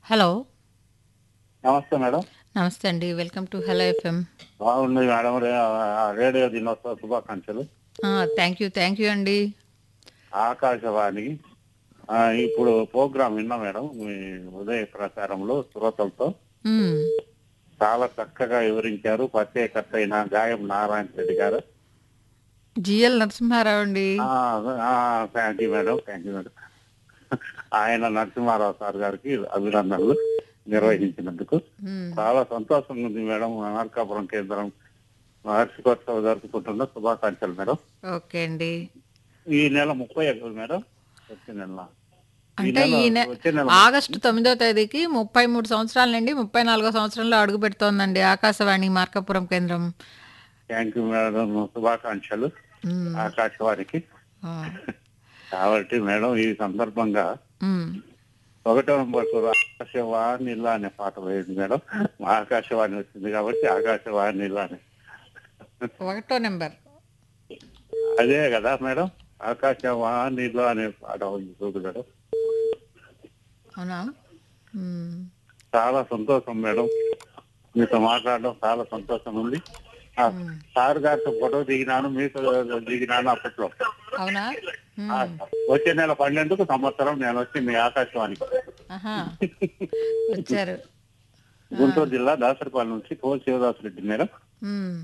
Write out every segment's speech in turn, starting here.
Hello నమస్తే madam నమస్తే అండి వెల్కమ్ టు హలో ఎఫ్ఎం బాగుంది మేడం రే- ఆ రేడియో దినోత్సవ శుభాకాంక్షలు థ్యాంక్ యూ థ్యాంక్ యూ అండి ఆకాశవాణి ఆ, ఇప్పుడు ప్రోగ్రాం విన్నా మేడం మీ ఉదయ ప్రసారంలో శ్రోతలతో మ్మ్. చాలా చక్కగా వివరించారు ప్రత్యేకత అయిన గాయం నారాయణ రెడ్డి గారు జిఎల్ నరసింహారావు అండి thank you madam thank you madam ఆయన నరసింహారావు సార్ గారికి అభినందనలు నిర్వహించినందుకు మ్మ్. చాలా సంతోషంగా ఉంది మేడం మార్కాపురం కేంద్రం వార్షికోత్సవం జరుపుకుంటున్న శుభాకాంక్షలు మేడం ఓకే అండి ఈ నెల ముప్పై ఒకటి మేడం వచ్చే నెల ఈ అంటే నెల ఈ నె- వచ్చే నెల ఆగస్టు తొమ్మిదో తేదీకి ముప్పై మూడు సంవత్సరాల నుండి ముప్పై నాలుగో సంవత్సరంలో అడుగు పెడుతోందండి ఆకాశవాణి మార్కాపురం కేంద్రం థ్యాంక్ యూ మేడం శుభాకాంక్షలు మ్మ్. ఆకాశవాణికి ఆ. కాబట్టి మేడం ఈ సందర్భంగా మ్మ్. ఒకటో నంబర్ ఆకాశవాణి ఇలా అనే పాట వేయండి మేడం మా ఆకాశవాణి వచ్చింది కాబట్టి ఆకాశవాణి ఇలా అని ఒకటో నెంబర్ అదే కదా మేడం ఆకాశవాణిలో అనే పాట ఉంది చూడు మేడం అవునా మ్మ్. చాలా సంతోషం మేడం మీతో మాట్లాడడం చాలా సంతోషం ఉంది ఆ, సార్ గారితో ఫోటో దిగినాను మీతో దిగినాను అప్పట్లో అవునా మ్మ్. ఆ, వచ్చే నెల పన్నెండుకు సంవత్సరం నేను వచ్చి మీ ఆకాశవాణికి ఆహా. వచ్చారు గుంటూరు జిల్లా దాసరిపాలెం నుంచి కోల్ శివదాస్ రెడ్డి మేడం మ్మ్.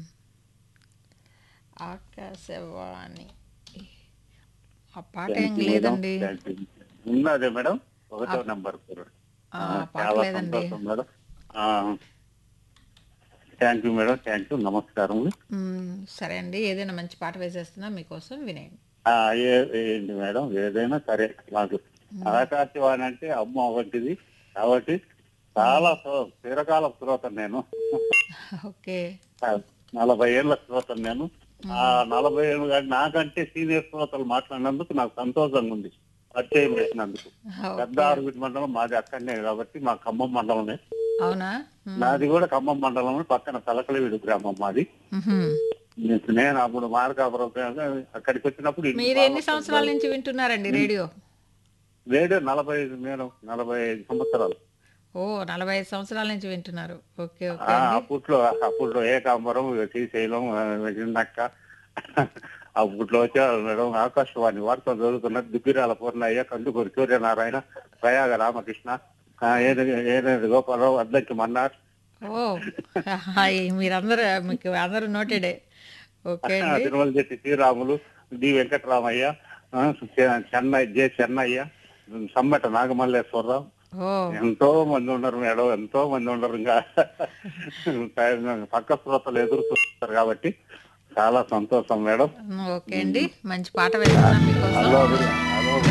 ఆకాశవాణి ఆ పాట ఏం Thank you, లేదండి మేడం. Thank you. ఉన్నదే మేడం ఒకటో నెంబర్ ఆ, పాట చాలా లేదండి సంతోషం madam thank you madam thank you నమస్కారం మ్మ్. సరే అండి ఏదైనా మంచి పాట వేసేస్తున్నా మీకోసం వినేయండి ఆ, ఏ- ఏంటి మేడం ఏదైనా సరే మాకు ఆకాశవాణి అంటే అమ్మ వంటిది కాబట్టి చాలా శ్రో- చిరకాల శ్రోత నేను ఓకే ఆ, నలభై ఏళ్ళ శ్రోత నేను ఆ నలభై ఏళ్ళు కానీ నాకంటే సీనియర్ శ్రోతలు మాట్లాడినందుకు నాకు సంతోషంగా ఉంది పరిచయం చేసినందుకు పెద్ద ఆరుగురి మండలం మాది అక్కడనే కాబట్టి మా ఖమ్మం మండలమే అవునా మ్మ్. నాది కూడా ఖమ్మం మండలం పక్కన తలకలవీడు గ్రామం మాది మ్హూ. నేను అప్పుడు మార్కాపురం అక్కడికి వచ్చినప్పుడు ఇటు మీరు ఎన్ని సంవత్సరాల నుంచి వింటున్నారండి రేడియో రేడియో నలభై ఐదు మేడం నలభై ఐదు సంవత్సరాలు ఓ నలభై ఐదు సంవత్సరాల నుంచి వింటున్నారు ఓకే ఆ, ఓకే అప్పట్లో అప్పట్లో ఏకాంబరం శ్రీశైలం నక్క అప్పట్లో వచ్చేవారు మేడం ఆకాశవాణి వార్తలు చదువుతున్నారు దుగ్గిరాల పూర్ణయ్య కందుకూరి సూర్యనారాయణ ప్రయాగ రామకృష్ణ ఆ, ఏనుగు ఏనుగు గోపాలరావు అద్దంకి మన్నార్ ఓ హాయ్ మీరందరూ మీకు అందరూ నోటెడే ఓకే అండి తిరుమల చెట్టి శ్రీరాములు డి వెంకటరామయ్య ఆ, చె- చెన్నై జె చెన్నయ్య సమ్మట నాగమల్లేశ్వరరావు ఓ ఎంతో మంది ఉన్నారు మేడం ఎంతో మంది ఉన్నారు ఇంకా పక్క శ్రోతలు ఎదురు చూస్తారు కాబట్టి చాలా సంతోషం మేడం ఓకే అండి మంచి పాట వేస్తున్నాం మీకోసం అల్లు